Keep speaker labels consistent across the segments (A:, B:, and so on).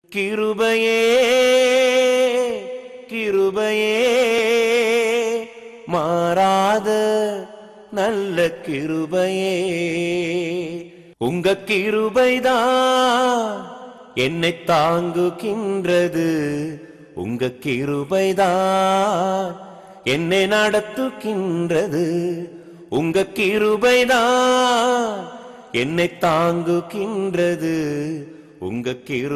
A: கிருபையே கிருபையே மாறாத நல்ல கிருபையே உங்க கிருபைதான் என்னை தாங்குகின்றது உங்க கிருபைதான் என்னை நடத்துகின்றது உங்க கிருபைதான் என்னை தாங்குகின்றது உங்க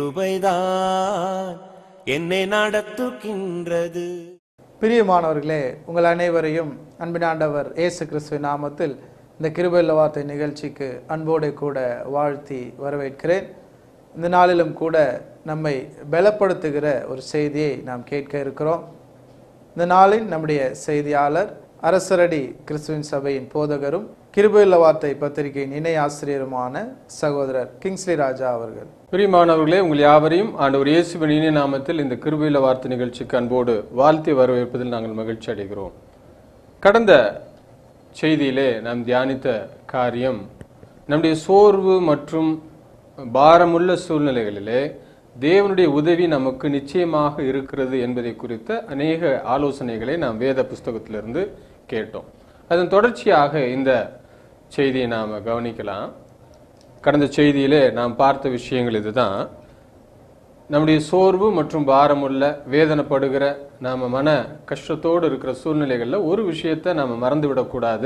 A: கிருபைதான் என்னை நடத்துகின்றது
B: பிரியமானவர்களே உங்கள் அனைவரையும் அன்பின் ஆண்டவர் இயேசு கிறிஸ்துவின் நாமத்தில் இந்த கிருபையுள்ள வார்த்தை நிகழ்ச்சிக்கு அன்போடு கூட வாழ்த்தி வரவேற்கிறேன் இந்த நாளிலும் கூட நம்மை பலப்படுத்துகிற ஒரு செய்தியை நாம் கேட்க இருக்கிறோம் இந்த நாளின் நம்முடைய செய்தியாளர் அரசரடி கிறிஸ்துவின் சபையின் போதகரும் கிருபையுள்ள வார்த்தை பத்திரிகையின் இணை ஆசிரியருமான சகோதரர் கிங்ஸ்லி ராஜா அவர்கள்
C: பிரியமானவர்களே உங்கள் யாவரையும் ஆண்டவர் இயேசுவின் இனிய நாமத்தில் இந்த கிருபையில வார்த்தை நிகழ்ச்சிக்கு அன்போடு வாழ்த்தி வரவேற்பதில் நாங்கள் மகிழ்ச்சி அடைகிறோம் கடந்த செய்தியிலே நாம் தியானித்த காரியம் நம்முடைய சோர்வு மற்றும் பாரமுள்ள சூழ்நிலைகளிலே தேவனுடைய உதவி நமக்கு நிச்சயமாக இருக்கிறது என்பதை குறித்த அநேக ஆலோசனைகளை நாம் வேத புஸ்தகத்திலிருந்து கேட்டோம் அதன் தொடர்ச்சியாக இந்த செய்தியை நாம் கவனிக்கலாம் கடந்த செய்தியிலே நாம் பார்த்த விஷயங்கள் இதுதான் நம்முடைய சோர்வு மற்றும் பாரமுள்ள வேதனைப்படுகிற நாம மன கஷ்டத்தோடு இருக்கிற சூழ்நிலைகளில் ஒரு விஷயத்தை நாம் மறந்து விடக்கூடாது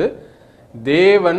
C: தேவன்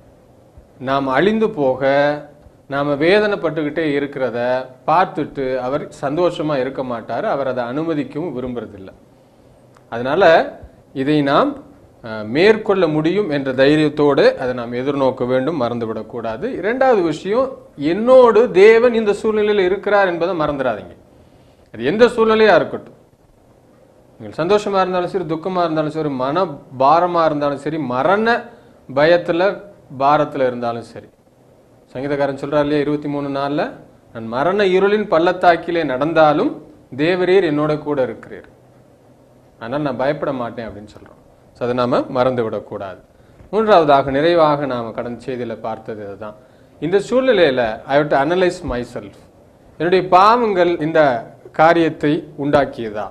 C: நாம் அழிந்து போக நாம் வேதனைப்பட்டுக்கிட்டே இருக்கிறத பார்த்துட்டு அவர் சந்தோஷமா இருக்க மாட்டார் அவர் அதை அனுமதிக்கவும் விரும்புறதில்லை அதனால இதை நாம் அஹ், மேற்கொள்ள முடியும் என்ற தைரியத்தோடு அதை நாம் எதிர்நோக்க வேண்டும் மறந்துவிடக்கூடாது இரண்டாவது விஷயம் என்னோடு தேவன் இந்த சூழ்நிலையில் இருக்கிறார் என்பதை மறந்துடாதீங்க அது எந்த சூழ்நிலையா இருக்கட்டும் நீங்கள் சந்தோஷமா இருந்தாலும் சரி துக்கமா இருந்தாலும் சரி மன பாரமா இருந்தாலும் சரி மரண பயத்துல பாரத்துல இருந்தாலும் சரி சங்கீதக்காரன் சொல்றார் இல்லையா இருபத்தி மூணு நாள்ல நான் மரண இருளின் பள்ளத்தாக்கிலே நடந்தாலும் தேவரீர் என்னோட கூட இருக்கிறீர் ஆனால் நான் பயப்பட மாட்டேன் அப்படின்னு சொல்றோம் ஸோ அதை நாம மறந்து விடக்கூடாது மூன்றாவதாக நிறைவாக நாம கடந்த செய்தியில பார்த்தது இதுதான் இந்த சூழ்நிலையில I have to analyse myself என்னுடைய பாவங்கள் இந்த காரியத்தை உண்டாக்கியதா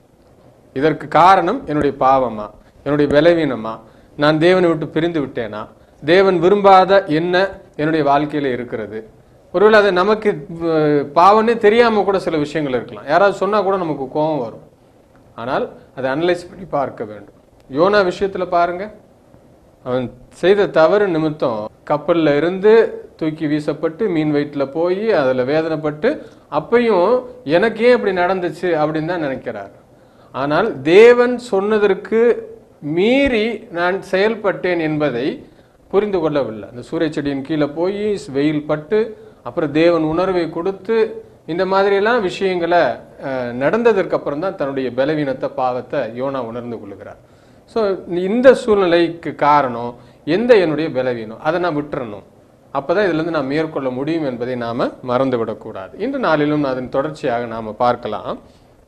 C: இதற்கு காரணம் என்னுடைய பாவமா என்னுடைய பலவீனமா நான் தேவனை விட்டு பிரிந்து விட்டேனா தேவன் விரும்பாத என்ன என்னுடைய வாழ்க்கையில இருக்கிறது ஒருவேளை அது நமக்கு அஹ், பாவம்னே தெரியாம கூட சில விஷயங்கள் இருக்கலாம் யாராவது சொன்னா கூட நமக்கு கோபம் வரும் ஆனால் அதை அனலைஸ் பண்ணி பார்க்க வேண்டும் யோனா விஷயத்துல பாருங்க அவன் செய்த தவறு நிமித்தம் கப்பல்ல இருந்து தூக்கி வீசப்பட்டு மீன் வயிற்றுல போய் அதுல வேதனைப்பட்டு அப்பையும் எனக்கு ஏன் இப்படி நடந்துச்சு அப்படின்னு தான் நினைக்கிறார் ஆனால் தேவன் சொன்னதற்கு மீறி நான் செயல்பட்டேன் என்பதை புரிந்து கொள்ளவில்லை அந்த சூரிய செடியின் கீழே போய் வெயில் பட்டு அப்புறம் தேவன் உணர்வை கொடுத்து இந்த மாதிரியெல்லாம் விஷயங்களை அஹ், நடந்ததற்கு அப்புறம் தான் தன்னுடைய பலவீனத்தை பாவத்தை யோனா உணர்ந்து கொள்கிறார் ஸோ இந்த சூழ்நிலைக்கு காரணம் எந்த என்னுடைய பலவீனம் அதை நான் விட்டுறணும் அப்பதான் இதுல இருந்து நான் மேற்கொள்ள முடியும் என்பதை நாம மறந்து விடக்கூடாது இன்று நாளிலும் அதன் தொடர்ச்சியாக நாம பார்க்கலாம்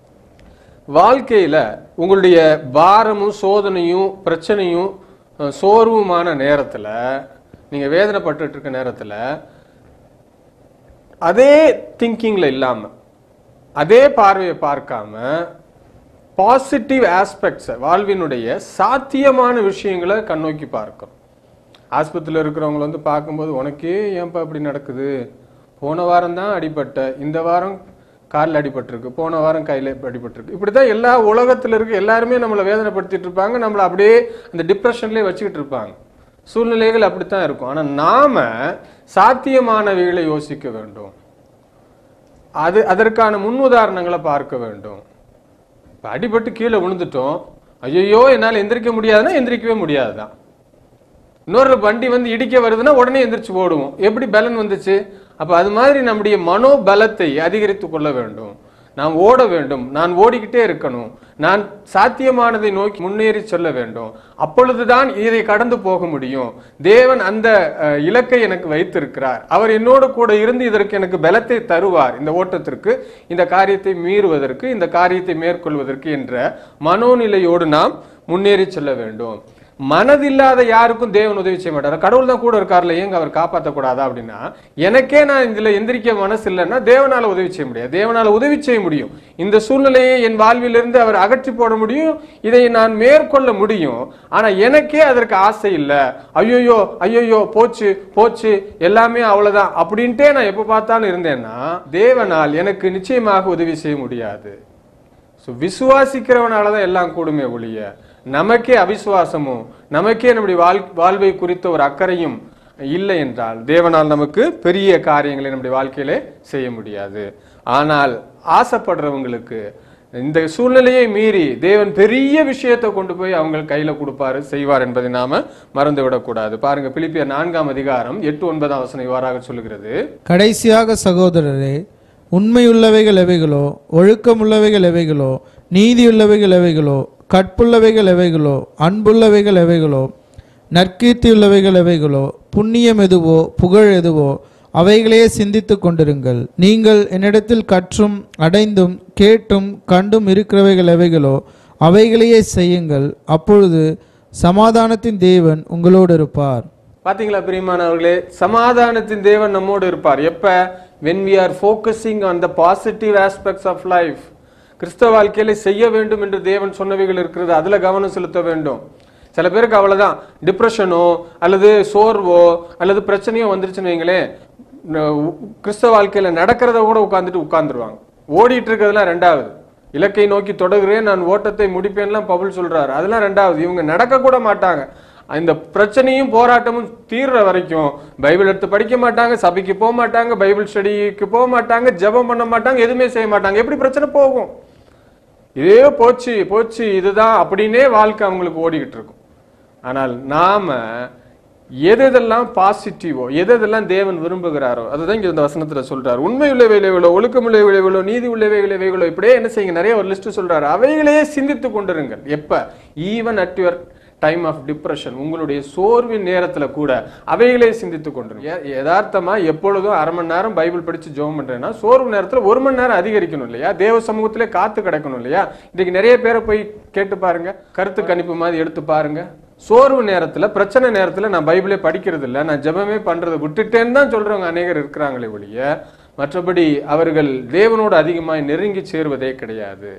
C: வாழ்க்கையில உங்களுடைய பாரமும் சோதனையும் பிரச்சனையும் அஹ், சோர்வுமான நேரத்துல நீங்க வேதனைப்பட்டுட்டு இருக்க நேரத்துல அதே திங்கிங்ல இல்லாம அதே பார்வையை பார்க்காம பாசிட்டிவ் ஆஸ்பெக்ட்ஸ் வாழ்வினுடைய சாத்தியமான விஷயங்களை கண்ணோக்கி பார்க்கணும் ஆஸ்பத்திரியில் இருக்கிறவங்க வந்து பார்க்கும்போது உனக்கே ஏன்பா இப்படி நடக்குது போன வாரம் தான் அடிபட்ட இந்த வாரம் காலில் அடிபட்டிருக்கு போன வாரம் கையில் அடிபட்டிருக்கு இப்படி தான் எல்லா உலகத்தில் இருக்க எல்லாருமே நம்மளை வேதனைப்படுத்திட்டு இருப்பாங்க நம்மளை அப்படியே அந்த டிப்ரெஷன்லேயே வச்சுக்கிட்டு இருப்பாங்க சூழ்நிலைகள் அப்படித்தான் இருக்கும் ஆனால் நாம சாத்தியமானவைகளை யோசிக்க வேண்டும் அது அதற்கான முன் உதாரணங்களை பார்க்க வேண்டும் இப்ப அடிபட்டு கீழே விழுந்துட்டோம் ஐயோ என்னால் எந்திரிக்க முடியாதுன்னா எந்திரிக்கவே முடியாதுதான் இன்னொரு வண்டி வந்து இடிக்க வருதுன்னா உடனே எந்திரிச்சு ஓடுவோம் எப்படி பலன் வந்துச்சு அப்ப அது மாதிரி நம்முடைய மனோபலத்தை அதிகரித்து கொள்ள வேண்டும் நாம் ஓட வேண்டும் நான் ஓடிக்கிட்டே இருக்கணும் நான் சாத்தியமானதை நோக்கி முன்னேறி செல்ல வேண்டும் அப்பொழுதுதான் இதை கடந்து போக முடியும் தேவன் அந்த அஹ், இலக்கை எனக்கு வைத்திருக்கிறார் அவர் என்னோடு கூட இருந்து இதற்கு எனக்கு பலத்தை தருவார் இந்த ஓட்டத்திற்கு இந்த காரியத்தை மீறுவதற்கு இந்த காரியத்தை மேற்கொள்வதற்கு என்ற மனோநிலையோடு நாம் முன்னேறி செல்ல வேண்டும் மனதில்லாத யாருக்கும் தேவன் உதவி செய்ய மாட்டார் கடவுள் தான் கூட இருக்கார்ல ஏங்க அவர் காப்பாற்றக்கூடாதா அப்படின்னா எனக்கே நான் இதுல எந்திரிக்க மனசு இல்லைன்னா தேவனால உதவி செய்ய முடியாது தேவனால உதவி செய்ய முடியும் இந்த சூழ்நிலையை என் வாழ்விலிருந்து அவர் அகற்றி போட முடியும் இதை நான் மேற்கொள்ள முடியும் ஆனா எனக்கே அதற்கு ஆசை இல்ல ஐயோயோ ஐயோயோ போச்சு போச்சு எல்லாமே அவ்வளவுதான் அப்படின்ட்டே நான் எப்ப பார்த்தாலும் இருந்தேன்னா தேவனால் எனக்கு நிச்சயமாக உதவி செய்ய முடியாது ஸோ விசுவாசிக்கிறவனால தான் எல்லாம் கூடுமே ஒழிய நமக்கே அவிசுவாசமும் நமக்கே நம்முடைய வாழ் வாழ்வை குறித்த ஒரு அக்கறையும் இல்லை என்றால் தேவனால் நமக்கு பெரிய காரியங்களை நம்முடைய வாழ்க்கையிலே செய்ய முடியாது ஆனால் ஆசைப்படுறவங்களுக்கு இந்த சூழ்நிலையை மீறி தேவன் பெரிய விஷயத்தை கொண்டு போய் அவங்க கையில கொடுப்பாரு செய்வார் என்பதை நாம மறந்து விடக்கூடாது பாருங்க பிலிப்பியர் நான்காம் அதிகாரம் எட்டு ஒன்பதாம் வசனம் இவ்வாறாக சொல்லுகிறது
B: கடைசியாக சகோதரரே உண்மையுள்ளவைகள் எவைகளோ ஒழுக்கமுள்ளவைகள் எவைகளோ நீதியுள்ளவைகள் எவைகளோ கற்புள்ளவைகள் எவைகளோ அன்புள்ளவைகள் எவைகளோ நற்கீர்த்தியுள்ளவைகள் எவைகளோ புண்ணியம் எதுவோ புகழ் எதுவோ அவைகளையே சிந்தித்துக் கொண்டிருங்கள் நீங்கள் என்னிடத்தில் கற்றும் அடைந்தும் கேட்டும் கண்டும் இருக்கிறவைகள் எவைகளோ அவைகளையே செய்யுங்கள் அப்பொழுது சமாதானத்தின் தேவன் உங்களோடு இருப்பார்
C: பாத்தீங்களா பிரியமானவர்களே சமாதானத்தின் தேவன் நம்மோடு இருப்பார் எப்ப when we are focusing on the positive aspects of life கிறிஸ்தவ வாழ்க்கையில செய்ய வேண்டும் என்று தேவன் சொன்னவைகள் இருக்கிறது அதுல கவனம் செலுத்த வேண்டும் சில பேருக்கு அவ்வளவுதான் டிப்ரெஷனோ அல்லது சோர்வோ அல்லது பிரச்சனையோ வந்துருச்சுன்னு வைங்களேன் ந- கிறிஸ்தவ வாழ்க்கையில நடக்கிறத கூட உட்கார்ந்துட்டு உட்கார்ந்துருவாங்க ஓடிட்டு இருக்கிறதுலாம் ரெண்டாவது இலக்கை நோக்கி தொடர்கிறேன் நான் ஓட்டத்தை முடிப்பேன்லாம் பவுல் சொல்றாரு அதெல்லாம் ரெண்டாவது இவங்க நடக்க கூட மாட்டாங்க இந்த பிரச்சனையும் போராட்டமும் தீர்ற வரைக்கும் பைபிள் எடுத்து படிக்க மாட்டாங்க சபைக்கு போக மாட்டாங்க பைபிள் ஸ்டடிக்கு போக மாட்டாங்க ஜெபம் பண்ண மாட்டாங்க எதுவுமே செய்ய மாட்டாங்க எப்படி பிரச்சனை போகும் இதே போச்சு போச்சு இதுதான் அப்படின்னே வாழ்க்கை அவங்களுக்கு ஓடிக்கிட்டு இருக்கும் ஆனால் நாம எது எதெல்லாம் பாசிட்டிவோ எது எதெல்லாம் தேவன் விரும்புகிறாரோ அதுதான் இங்க இந்த வசனத்துல சொல்றாரு உண்மை உள்ள விளைவுகளோ ஒழுக்கமுள்ள விளைவுகளோ நீதி உள்ள விளைவுகளோ இப்படியே என்ன செய்யுங்க நிறைய ஒரு லிஸ்ட் சொல்றாரு அவைகளையே சிந்தித்து கொண்டிருங்கள் எப்ப even at your time of depression உங்களுடைய சோர்வின் நேரத்துல கூட அவைகளே சிந்தித்து கொண்டிருங்க ய- யதார்த்தமா எப்பொழுதும் அரை மணி நேரம் பைபிள் படிச்சு ஜெபம் பண்றேன்னா சோர்வு நேரத்துல ஒரு மணி நேரம் அதிகரிக்கணும் இல்லையா தேவ சமூகத்திலே காத்து கிடக்கணும் இல்லையா இன்னைக்கு நிறைய பேரை போய் கேட்டு பாருங்க கருத்து கணிப்பு மாதிரி எடுத்து பாருங்க சோர்வு நேரத்துல பிரச்சனை நேரத்துல நான் பைபிளே படிக்கிறது இல்ல நான் ஜெபமே பண்றதை விட்டுட்டேன்னு தான் சொல்றவங்க அநேகர் இருக்கிறாங்களே ஒழிய மற்றபடி அவர்கள் தேவனோடு அதிகமாய் நெருங்கி சேருவதே கிடையாது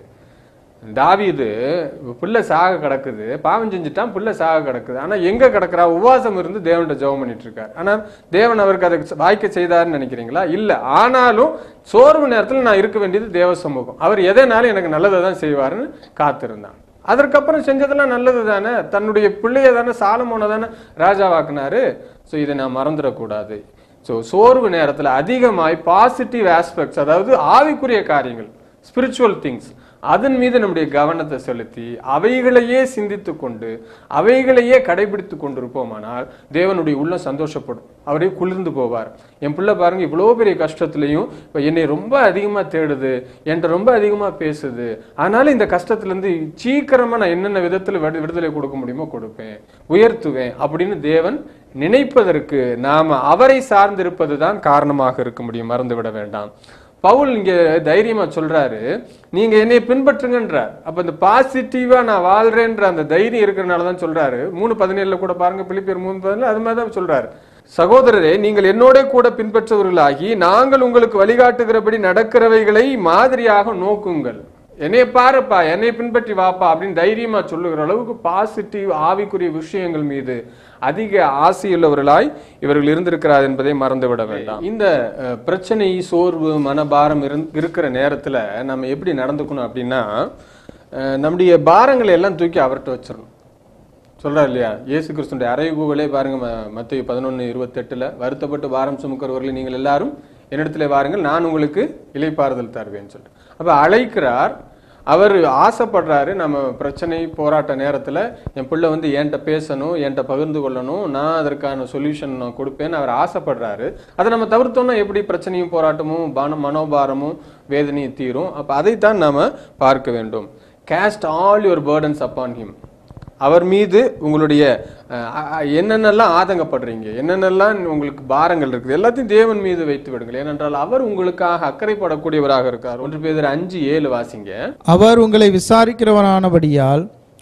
C: தாவீது புள்ள சாக கிடக்குது பாவம் செஞ்சுட்டான் புள்ள சாக கிடக்குது ஆனா எங்க கிடக்குறா உபவாசம் இருந்து தேவன்கிட்ட ஜெபம் பண்ணிட்டு இருக்காரு ஆனா தேவன் அவருக்கு அதை வாய்க்க செய்தாருன்னு நினைக்கிறீங்களா இல்ல ஆனாலும் சோர்வு நேரத்துல நான் இருக்க வேண்டியது தேவ சமூகம் அவர் எதனாலும் எனக்கு நல்லதை தான் செய்வாருன்னு காத்திருந்தான் அதற்கப்புறம் செஞ்சதெல்லாம் நல்லது தானே தன்னுடைய பிள்ளைய தானே சாலமோனை தானே ராஜாவாக்குனாரு ஸோ இதை நான் மறந்துடக்கூடாது ஸோ சோர்வு நேரத்துல அதிகமாய் பாசிட்டிவ் ஆஸ்பெக்ட்ஸ் அதாவது ஆவிக்குரிய காரியங்கள் ஸ்பிரிச்சுவல் திங்ஸ் அதன் மீது நம்முடைய கவனத்தை செலுத்தி அவைகளையே சிந்தித்து கொண்டு அவைகளையே கடைபிடித்து கொண்டிருப்போமானால் தேவனுடைய உள்ளம் சந்தோஷப்படும் அவரே குளிர்ந்து போவார் என் பிள்ளை பாருங்க இவ்வளோ பெரிய கஷ்டத்துலையும் இப்போ என்னை ரொம்ப அதிகமாக தேடுது என்கிட்ட ரொம்ப அதிகமாக பேசுது ஆனாலும் இந்த கஷ்டத்துலேருந்து சீக்கிரமாக நான் என்னென்ன விதத்தில் விடுதலை கொடுக்க முடியுமோ கொடுப்பேன் உயர்த்துவேன் அப்படின்னு தேவன் நினைப்பதற்கு நாம அவரை சார்ந்திருப்பது தான் காரணமாக இருக்க முடியும் மறந்துவிட வேண்டாம் பவுல் இங்க தைரியமா சொல்றாரு நீங்க என்னை பின்பற்றுங்கன்றார் அப்ப இந்த பாசிட்டிவா நான் வாழ்றேன்ற அந்த தைரியம் இருக்கிறனால தான் சொல்றாரு மூணு பதினேழுல கூட பாருங்க பிலிப்பியர் மூணு பதினேழு அது மாதிரி தான் சொல்றாரு சகோதரரே நீங்கள் என்னோட கூட பின்பற்றவர்களாகி நாங்கள் உங்களுக்கு வழிகாட்டுகிறபடி நடக்கிறவைகளை மாதிரியாக நோக்குங்கள் என்னை பாருப்பா என்னை பின்பற்றி வாப்பா அப்படின்னு தைரியமா சொல்லுகிற அளவுக்கு பாசிட்டிவ் ஆவிக்குரிய விஷயங்கள் மீது அதிக ஆசையுள்ளவர்களாய் இவர்கள் இருந்திருக்கிறார் என்பதை மறந்துவிட வேண்டாம் இந்த அஹ், பிரச்சனை சோர்வு மனபாரம் இருந்- இருக்கிற நேரத்துல நம்ம எப்படி நடந்துக்கணும் அப்படின்னா அஹ், நம்முடைய பாரங்களை எல்லாம் தூக்கி அவர்கிட்ட வச்சிடணும் சொல்றார் இல்லையா இயேசு கிறிஸ்துடைய அறைகூவலே பாருங்க ம- மத்தேயு பதினொன்னு இருபத்தெட்டுல வருத்தப்பட்டு பாரம் சுமக்கிறவர்கள் நீங்கள் எல்லாரும் என்னிடத்துல வாருங்கள் நான் உங்களுக்கு இலைப்பாறுதல் தருவேன்னு சொல்லிட்டு அப்ப அழைக்கிறார் அவர் ஆசைப்படுறாரு நம்ம பிரச்சனை போராட்ட நேரத்துல என் பிள்ளை வந்து என்கிட்ட பேசணும் என்கிட்ட பகிர்ந்து கொள்ளணும் நான் அதற்கான சொல்யூஷன் நான் கொடுப்பேன்னு அவர் ஆசைப்படுறாரு அதை நம்ம தவிர்த்தோம்னா எப்படி பிரச்சனையும் போராட்டமும் பானம் மனோபாரமும் வேதனையும் தீரும் அப்ப அதைத்தான் நாம பார்க்க வேண்டும் cast all your burdens upon him அவர் மீது உங்களுடைய அஹ், அ- என்னென்னலாம் ஆதங்கப்படுறீங்க என்னென்னலாம் உங்களுக்கு பாரங்கள் இருக்குது எல்லாத்தையும் தேவன் மீது வைத்து விடுங்கள் ஏனென்றால் அவர் உங்களுக்காக அக்கறைப்படக்கூடியவராக இருக்கார் ஒன்று பேர் அஞ்சு ஏழு வாசிங்க
B: அவர் உங்களை விசாரிக்கிறவரானபடியால்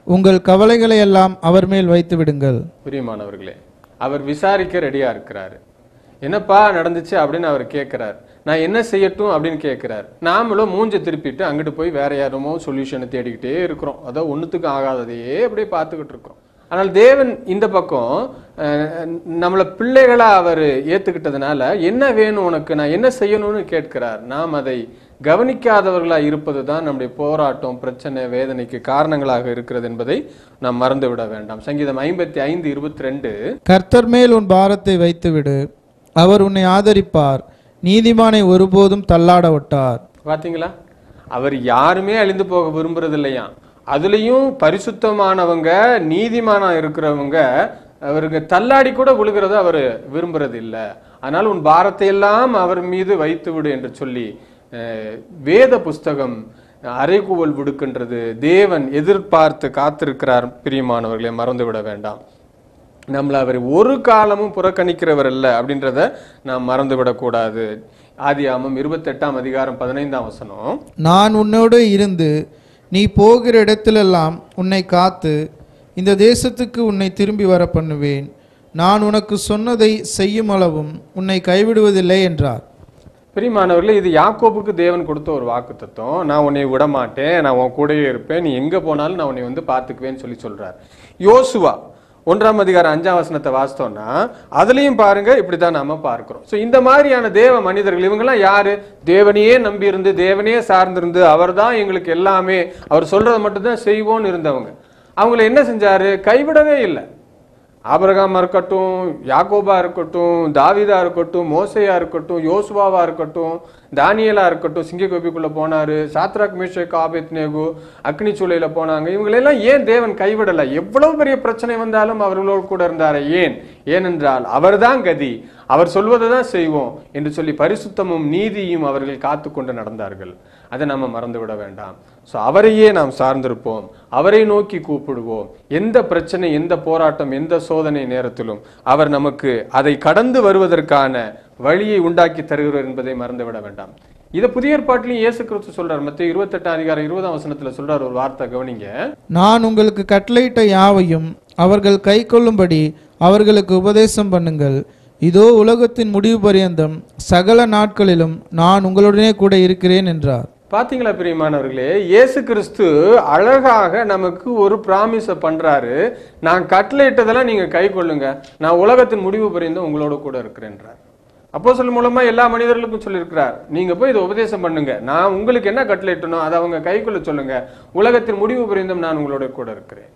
B: உங்கள் கவலைகளை எல்லாம் அவர் மேல் வைத்து விடுங்கள்
C: பிரியமானவர்களே அவர் விசாரிக்க ரெடியா இருக்கிறாரு என்னப்பா நடந்துச்சு அப்படின்னு அவர் கேட்கிறார் நான் என்ன செய்யட்டும் அப்படின்னு கேட்கிறார் நாமளும் மூஞ்ச திருப்பிட்டு அங்கிட்டு போய் வேற யாருமோ சொல்யூஷனை தேடிக்கிட்டே இருக்கிறோம் அதான் ஒண்ணுத்துக்கும் ஆகாததையே அப்படியே பார்த்துக்கிட்டு இருக்கிறோம் ஆனால் தேவன் இந்த பக்கம் அஹ், நம்மளை பிள்ளைகளா அவர் ஏத்துக்கிட்டதுனால என்ன வேணும் உனக்கு நான் என்ன செய்யணும்னு கேட்கிறார் நாம் அதை கவனிக்காதவர்களா இருப்பது தான் நம்முடைய போராட்டம் பிரச்சனை வேதனைக்கு காரணங்களாக இருக்கிறது என்பதை நாம் மறந்து விட வேண்டாம் சங்கீதம் ஐம்பத்தி ஐந்து இருபத்தி ரெண்டு
B: கர்த்தர் மேல் உன் பாரத்தை வைத்துவிடு அவர் உன்னை ஆதரிப்பார் நீதிமானை ஒருபோதும் தள்ளாட விட்டார்
C: பாத்தீங்களா அவர் யாருமே அழிந்து போக விரும்புறது இல்லையா அதுலயும் பரிசுத்தமானவங்க நீதிமானா இருக்கிறவங்க அவருக்கு தள்ளாடி கூட விழுகிறத அவர் விரும்புறது இல்ல அதனால உன் பாரத்தை எல்லாம் அவர் மீது வைத்து விடு என்று சொல்லி அஹ், வேத புஸ்தகம் அறைகூவல் விடுக்கின்றது தேவன் எதிர்பார்த்து காத்திருக்கிறார் பிரியமானவர்களை மறந்து விட வேண்டாம் நம்மளை அவர் ஒரு காலமும் புறக்கணிக்கிறவர் அல்ல அப்படின்றத நாம் மறந்து விடக்கூடாது ஆதியாமம் இருபத்தெட்டாம் அதிகாரம் பதினைந்தாம் வசனம்
B: நான் உன்னோடு இருந்து நீ போகிற இடத்திலெல்லாம் உன்னை காத்து இந்த தேசத்துக்கு உன்னை திரும்பி வர பண்ணுவேன் நான் உனக்கு சொன்னதை செய்யும் அளவும் உன்னை கைவிடுவதில்லை என்றார்
C: பிரியமானவர்களே இது யாக்கோபுக்கு தேவன் கொடுத்த ஒரு வாக்கு தத்துவம் நான் உன்னை விட மாட்டேன் நான் உன் கூடயே இருப்பேன் நீ எங்க போனாலும் நான் உன்னை வந்து பார்த்துக்குவேன்னு சொல்லி சொல்றார் யோசுவா ஒன்றாம் அதிகாரம் அஞ்சாம் வசனத்தை வாசித்தோம்னா அதுலயும் பாருங்க இப்படிதான் நாம பார்க்கிறோம் சோ இந்த மாதிரியான தேவ மனிதர்கள் இவங்கெல்லாம் யாரு தேவனையே நம்பி இருந்து தேவனையே சார்ந்திருந்து அவர்தான் எங்களுக்கு எல்லாமே அவர் சொல்றதை மட்டும்தான் செய்வோம்னு இருந்தவங்க அவங்கள என்ன செஞ்சாரு கைவிடவே இல்லை ஆபிரகாமா இருக்கட்டும் யாக்கோபா இருக்கட்டும் தாவீதா இருக்கட்டும் மோசையா இருக்கட்டும் யோசுவாவா இருக்கட்டும் தானியலா இருக்கட்டும் சிங்கக்கோப்பிக்குள்ள போனாரு சாத்ராக் மேஷக் ஆபேத் நேகு அக்னி சூளையில போனாங்க இவங்களெல்லாம் ஏன் தேவன் கைவிடல எவ்வளவு பெரிய பிரச்சனை வந்தாலும் அவர்களோடு கூட இருந்தாரே ஏன் ஏனென்றால் அவர்தான் கதி அவர் சொல்வதை தான் செய்வோம் என்று சொல்லி பரிசுத்தமும் நீதியும் அவர்கள் காத்து கொண்டு நடந்தார்கள் அதை நம்ம மறந்து விட வேண்டாம் ஸோ அவரையே நாம் சார்ந்திருப்போம் அவரை நோக்கி கூப்பிடுவோம் எந்த பிரச்சனை எந்த போராட்டம் எந்த சோதனை நேரத்திலும் அவர் நமக்கு அதை கடந்து வருவதற்கான வழியை உண்டாக்கி தருகிறார் என்பதை மறந்து விட வேண்டாம் இதை புதிய ஏற்பாட்டிலையும் இயேசு கிறிஸ்து சொல்றார் மத்திய இருபத்தெட்டாம் அதிகாரம் இருபதாம் வசனத்துல சொல்றார் ஒரு வார்த்தை கவனிங்க
B: நான் உங்களுக்கு கட்டளையிட்ட யாவையும் அவர்கள் கை கொள்ளும்படி அவர்களுக்கு உபதேசம் பண்ணுங்கள் இதோ உலகத்தின் முடிவு பரியந்தம் சகல நாட்களிலும் நான் உங்களுடனே கூட இருக்கிறேன் என்றார்
C: பாத்தீங்களா பிரியமானவர்களே இயேசு கிறிஸ்து அழகாக நமக்கு ஒரு ப்ராமிஸை பண்றாரு நான் கட்டளையிட்டதெல்லாம் நீங்க கை கொள்ளுங்க நான் உலகத்தின் முடிவு பரிந்தும் உங்களோட கூட இருக்கிறேன்றார் அப்போ மூலமா எல்லா மனிதர்களுக்கும் சொல்லியிருக்கிறார் நீங்க போய் இதை உபதேசம் பண்ணுங்க நான் உங்களுக்கு என்ன கட்டளையிட்டனோ அதை அவங்க கைக்குள்ள சொல்லுங்க உலகத்தின் முடிவு பரிந்தும் நான் உங்களோட கூட இருக்கிறேன்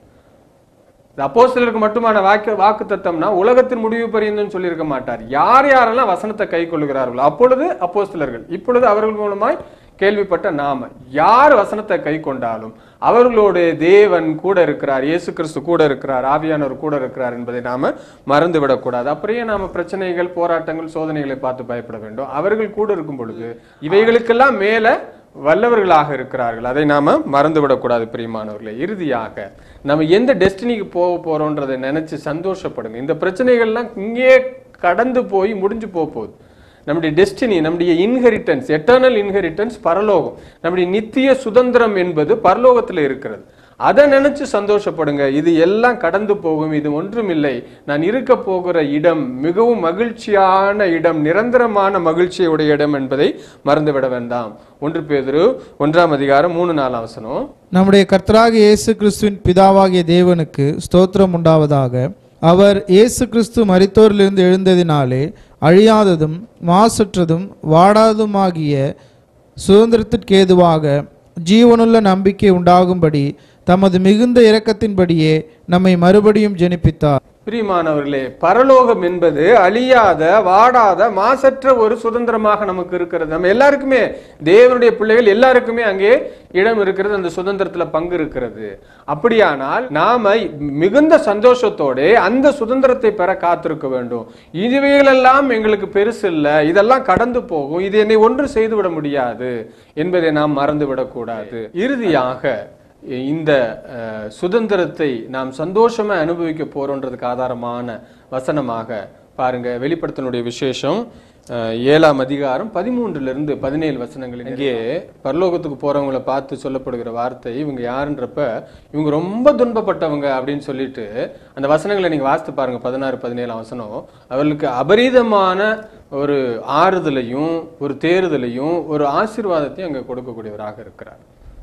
C: இந்த அப்போஸ்தலருக்கு மட்டுமான வாக்கு வாக்கு தத்தம்னா உலகத்தின் முடிவு பரியந்தம் சொல்லியிருக்க மாட்டார் யார் யாரெல்லாம் வசனத்தை கை கொள்ளுகிறார்களோ அப்பொழுது அப்போஸ்தலர்கள் இப்பொழுது அவர்கள் மூலமாய் கேள்விப்பட்ட நாம யார் வசனத்தை கை கொண்டாலும் அவர்களோடு தேவன் கூட இருக்கிறார் இயேசு கிறிஸ்து கூட இருக்கிறார் ஆவியானவர் கூட இருக்கிறார் என்பதை நாம மறந்து விடக்கூடாது அப்படியே நாம பிரச்சனைகள் போராட்டங்கள் சோதனைகளை பார்த்து பயப்பட வேண்டும் அவர்கள் கூட இருக்கும் பொழுது இவைகளுக்கெல்லாம் மேல வல்லவர்களாக இருக்கிறார்கள் அதை நாம மறந்து விடக்கூடாது பிரியமானவர்களே இறுதியாக நம்ம எந்த டெஸ்டினிக்கு போக போறோன்றதை நினைச்சு சந்தோஷப்படுங்க இந்த பிரச்சனைகள்லாம் இங்கே கடந்து போய் முடிஞ்சு போக போகுது நம்முடைய டெஸ்டினி நம்முடைய இன்ஹெரிட்டன்ஸ் எட்டர்னல் இன்ஹெரிட்டன்ஸ் பரலோகம் நம்முடைய நித்திய சுதந்திரம் என்பது பரலோகத்தில் இருக்கிறது அதை நினைச்சு சந்தோஷப்படுங்க இது எல்லாம் கடந்து போகும் இது ஒன்றுமில்லை நான் இருக்க போகிற இடம் மிகவும் மகிழ்ச்சியான இடம் நிரந்தரமான மகிழ்ச்சியுடைய இடம் என்பதை மறந்துவிட வேண்டாம் ஒன்று பேதுரு ஒன்றாம் அதிகாரம் மூணு நாலாம் வசனம்
B: நம்முடைய கர்த்தராகிய இயேசு கிறிஸ்துவின் பிதாவாகிய தேவனுக்கு ஸ்தோத்திரம் உண்டாவதாக அவர் இயேசு கிறிஸ்து மரித்தோரிலிருந்து எழுந்ததினாலே அழியாததும் மாசற்றதும் வாடாததுமாகிய சுதந்திரத்திற்கேதுவாக ஜீவனுள்ள நம்பிக்கை உண்டாகும்படி தமது மிகுந்த இரக்கத்தின்படியே நம்மை மறுபடியும் ஜெனிப்பித்தார்
C: பிரியமானவர்களே பரலோகம் என்பது அழியாத வாடாத மாசற்ற ஒரு சுதந்திரமாக நமக்கு இருக்கிறது நம்ம எல்லாருக்குமே தேவனுடைய பிள்ளைகள் எல்லாருக்குமே அங்கே இடம் இருக்கிறது அந்த சுதந்திரத்துல பங்கு இருக்கிறது அப்படியானால் நாம மிகுந்த சந்தோஷத்தோட அந்த சுதந்திரத்தை பெற காத்திருக்க வேண்டும் இதுவைகளெல்லாம் எங்களுக்கு பெருசு இல்லை இதெல்லாம் கடந்து போகும் இது என்னை ஒன்று செய்துவிட முடியாது என்பதை நாம் மறந்து விடக்கூடாது இறுதியாக இந்த அஹ், சுதந்திரத்தை நாம் சந்தோஷமா அனுபவிக்க போறோன்றதுக்கு ஆதாரமான வசனமாக பாருங்க வெளிப்படுத்தினுடைய விசேஷம் அஹ், ஏழாம் அதிகாரம் பதிமூன்றுல இருந்து பதினேழு வசனங்கள் இங்கே பரலோகத்துக்கு போறவங்கள பார்த்து சொல்லப்படுகிற வார்த்தை இவங்க யாருன்றப்ப இவங்க ரொம்ப துன்பப்பட்டவங்க அப்படின்னு சொல்லிட்டு அந்த வசனங்களை நீங்க வாசித்து பாருங்க பதினாறு பதினேழாம் வசனம் அவர்களுக்கு அபரீதமான ஒரு ஆறுதலையும் ஒரு தேறுதலையும் ஒரு ஆசீர்வாதத்தையும் அங்க கொடுக்கக்கூடியவராக இருக்கிறார்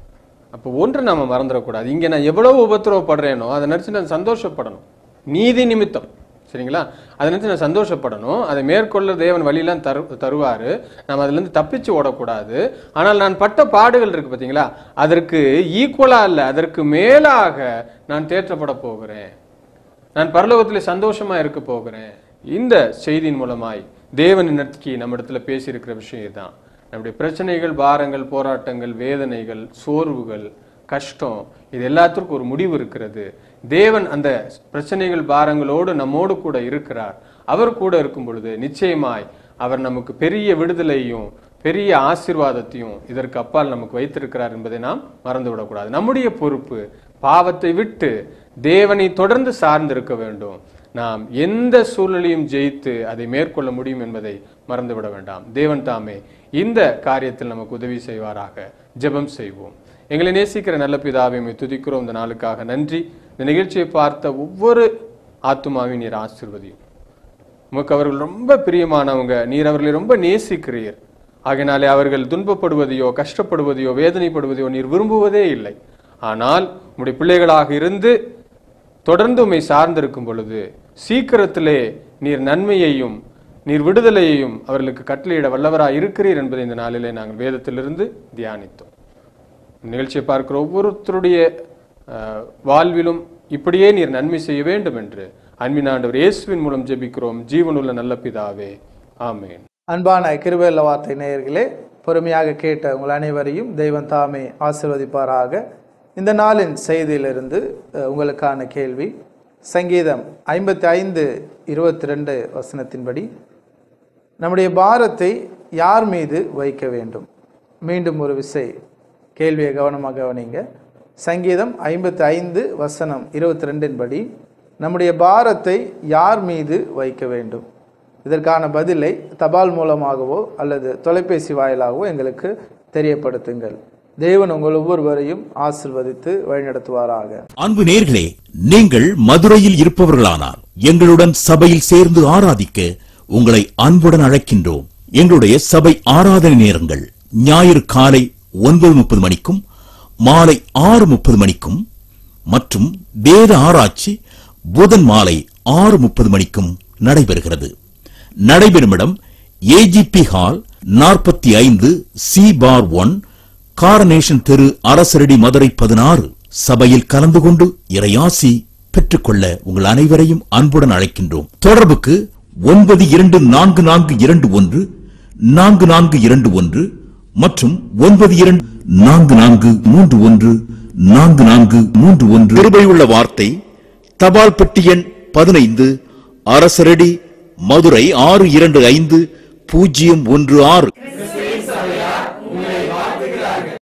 C: அப்போ ஒன்று நாம மறந்துடக்கூடாது இங்க நான் எவ்வளவு உபத்திரவப்படுறேனோ அதை நினைச்சு நான் சந்தோஷப்படணும் நீதி நிமித்தம் சரிங்களா அதை நினைச்சு நான் சந்தோஷப்படணும் அதை மேற்கொள்ள தேவன் வழியெல்லாம் தரு தருவாரு நம்ம அதுல இருந்து தப்பிச்சு ஓடக்கூடாது ஆனால் நான் பட்ட பாடுகள் இருக்கு பாத்தீங்களா அதற்கு ஈக்குவலா இல்ல அதற்கு மேலாக நான் தேற்றப்பட போகிறேன் நான் பரலோகத்தில் சந்தோஷமா இருக்க போகிறேன் இந்த செய்தியின் மூலமாய் தேவன் நட்கி நம்ம இடத்துல பேசியிருக்கிற விஷயம் இதுதான் நம்முடைய பிரச்சனைகள் பாரங்கள் போராட்டங்கள் வேதனைகள் சோர்வுகள் கஷ்டம் இது எல்லாத்துக்கும் ஒரு முடிவு இருக்கிறது தேவன் அந்த பிரச்சனைகள் பாரங்களோடு நம்மோடு கூட இருக்கிறார் அவர் கூட இருக்கும் பொழுது நிச்சயமாய் அவர் நமக்கு பெரிய விடுதலையும் பெரிய ஆசீர்வாதத்தையும் இதற்கு அப்பால் நமக்கு வைத்திருக்கிறார் என்பதை நாம் மறந்து விடக்கூடாது நம்முடைய பொறுப்பு பாவத்தை விட்டு தேவனை தொடர்ந்து சார்ந்திருக்க வேண்டும் நாம் எந்த சூழ்நிலையும் ஜெயித்து அதை மேற்கொள்ள முடியும் என்பதை மறந்துவிட வேண்டாம் தேவன் தாமே இந்த காரியத்தில் நமக்கு உதவி செய்வாராக ஜெபம் செய்வோம் எங்களை நேசிக்கிற நல்ல பிதாவை உம்மை துதிக்கிறோம் இந்த நாளுக்காக நன்றி இந்த நிகழ்ச்சியை பார்த்த ஒவ்வொரு ஆத்துமாவையும் நீர் ஆசீர்வதியும் உமக்கு அவர்கள் ரொம்ப பிரியமானவங்க நீர் அவர்களை ரொம்ப நேசிக்கிறீர் ஆகையினாலே அவர்கள் துன்பப்படுவதையோ கஷ்டப்படுவதையோ வேதனைப்படுவதையோ நீர் விரும்புவதே இல்லை ஆனால் உம்முடைய பிள்ளைகளாக இருந்து தொடர்ந்து உம்மை சார்ந்திருக்கும் பொழுது சீக்கிரத்திலே நீர் நன்மையையும் நீர் விடுதலையையும் அவர்களுக்கு கட்டளையிட வல்லவராய் இருக்கிறீர் என்பதை இந்த நாளிலே நாங்கள் வேதத்திலிருந்து தியானித்தோம் இந்த நிகழ்ச்சியை பார்க்கிற ஒவ்வொருத்தருடைய அஹ், வாழ்விலும் இப்படியே நீர் நன்மை செய்ய வேண்டும் என்று அன்பின் ஆண்டவர் இயேசுவின் மூலம் ஜெபிக்கிறோம் ஜீவனுள்ள நல்ல பிதாவே ஆமென்
B: அன்பான கிருபையுள்ள வார்த்தை நேயர்களே பொறுமையாக கேட்ட உங்கள் அனைவரையும் தெய்வம் தாமே ஆசிர்வதிப்பாராக இந்த நாளின் செய்தியிலிருந்து அஹ், உங்களுக்கான கேள்வி சங்கீதம் ஐம்பத்தி ஐந்து இருபத்தி ரெண்டு வசனத்தின்படி நம்முடைய பாரத்தை யார் மீது வைக்க வேண்டும் மீண்டும் ஒரு விசை கேள்வியை கவனமாக கவனிங்க சங்கீதம் ஐம்பத்தி ஐந்து வசனம் இருபத்தி ரெண்டின் படி நம்முடைய பாரத்தை யார் மீது வைக்க வேண்டும் இதற்கான பதிலை தபால் மூலமாகவோ அல்லது தொலைபேசி வாயிலாகவோ எங்களுக்கு தெரியப்படுத்துங்கள் தேவன் உங்கள் ஒவ்வொருவரையும் ஆசிர்வதித்து வழிநடத்துவாராக
D: அன்பு நேர்களே நீங்கள் மதுரையில் இருப்பவர்களானால் எங்களுடன் சபையில் சேர்ந்து ஆராதிக்க உங்களை அன்புடன் அழைக்கின்றோம் எங்களுடைய சபை ஆராதனை நேரங்கள் ஞாயிறு காலை ஒன்பது முப்பது மணிக்கும் மாலை ஆறு முப்பது மணிக்கும் மற்றும் வேத ஆராய்ச்சி புதன் மாலை ஆறு முப்பது மணிக்கும் நடைபெறுகிறது நடைபெறும் இடம் ஏஜிபி ஹால் நாற்பத்தி ஐந்து சி பார் ஒன் காரனேஷன் தெரு அரசரடி மதுரை பதினாறு சபையில் கலந்து கொண்டு இறையாசி பெற்றுக்கொள்ள உங்கள் அனைவரையும் அன்புடன் அழைக்கின்றோம் தொடர்புக்கு ஒன்பது இரண்டு நான்கு நான்கு இரண்டு ஒன்று நான்கு நான்கு இரண்டு ஒன்று மற்றும் ஒன்பது இரண்டு நான்கு நான்கு மூன்று ஒன்று நான்கு நான்கு மூன்று ஒன்று கிருபையுள்ள வார்த்தை தபால் பெட்டி எண் பதினைந்து அரசரடி மதுரை ஆறு இரண்டு ஐந்து பூஜ்ஜியம் ஒன்று ஆறு